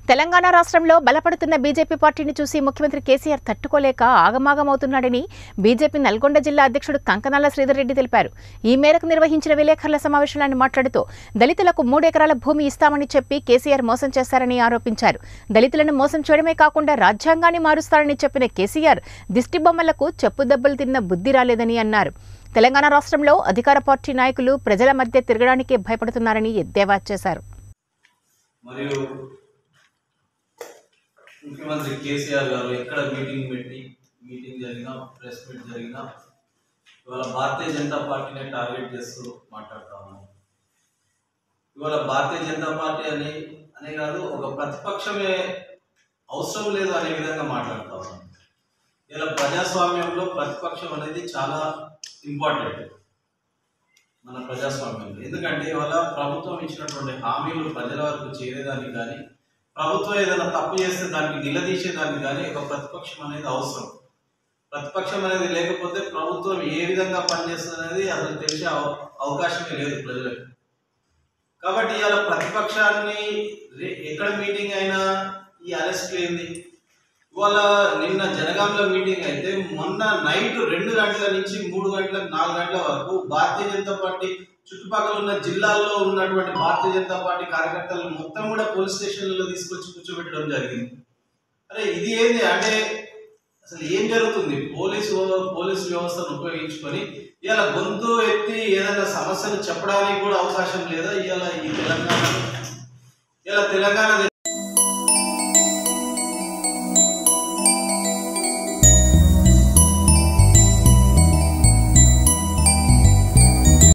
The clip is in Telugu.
తెలంగాణ రాష్ట్రంలో బలపడుతున్న బీజేపీ పార్టీని చూసి ముఖ్యమంత్రి కేసీఆర్ తట్టుకోలేక ఆగమాగమవుతున్నాడని బీజేపీ నల్గొండ జిల్లా అధ్యక్షుడు కంకనాల శ్రీధర్ రెడ్డి తెలిపారు ఈ మేరకు నిర్వహించిన విలేకరుల సమావేశంలో ఆయన మాట్లాడుతూ దళితులకు మూడెకరాల భూమి ఇస్తామని చెప్పి కేసీఆర్ మోసం చేశారని ఆరోపించారు దళితులను మోసం చేయడమే కాకుండా రాజ్యాంగాన్ని మారుస్తారని చెప్పిన కేసీఆర్ దిష్టిబొమ్మలకు చెప్పు దెబ్బలు తిన్న బుద్ధి రాలేదని అన్నారు తెలంగాణ రాష్ట్రంలో అధికార పార్టీ నాయకులు ప్రజల మధ్య తిరగడానికే భయపడుతున్నారని ఎద్దేవా చేశారు మరియు ముఖ్యమంత్రి కేసీఆర్ గారు ఎక్కడ మీటింగ్ పెట్టి మీటింగ్ జరిగినా ప్రెస్ మీట్ జరిగినా ఇవాళ భారతీయ జనతా పార్టీని టార్గెట్ చేస్తూ మాట్లాడుతా ఉన్నాం ఇవాళ భారతీయ జనతా పార్టీ అని అనే కాదు ఒక ప్రతిపక్షమే అవసరం లేదు అనే విధంగా మాట్లాడుతా ఉన్నాం ఇలా ప్రజాస్వామ్యంలో ప్రతిపక్షం అనేది చాలా ఇంపార్టెంట్ మన ప్రజాస్వామ్యంలో ఎందుకంటే ఇవాళ ప్రభుత్వం ఇచ్చినటువంటి హామీలు ప్రజల వరకు చేరేదానికి కానీ ప్రభుత్వం ఏదైనా తప్పు చేస్తే దానికి నిలదీసేదానికి కానీ ఒక ప్రతిపక్షం అనేది అవసరం ప్రతిపక్షం అనేది లేకపోతే ప్రభుత్వం ఏ విధంగా పనిచేస్తుంది అనేది అసలు తెలిసే అవ- అవకాశమే లేదు ప్రజలకు కాబట్టి ఇవాళ ప్రతిపక్షాన్ని రే- ఎక్కడ మీటింగ్ అయినా ఈ అరెస్ట్ ఏంది ఇవాళ నిన్న జనగాంలో మీటింగ్ అయితే మొన్న నైట్ రెండు గంటల నుంచి మూడు గంటల నాలుగు గంటల వరకు భారతీయ జనతా పార్టీ చుట్టుపక్కల ఉన్న జిల్లాల్లో ఉన్నటువంటి భారతీయ జనతా పార్టీ కార్యకర్తలు మొత్తం కూడా పోలీస్ స్టేషన్లలో తీసుకొచ్చి కూర్చోబెట్టడం జరిగింది అరే ఇది ఏంది అంటే అసలు ఏం జరుగుతుంది పోలీసు పోలీసు వ్యవస్థను ఉపయోగించుకొని ఇవాళ గొంతు ఎత్తి ఏదైనా సమస్యలు చెప్పడానికి కూడా అవకాశం లేదా ఇవాళ ఈ తెలంగాణ ఇలా తెలంగాణ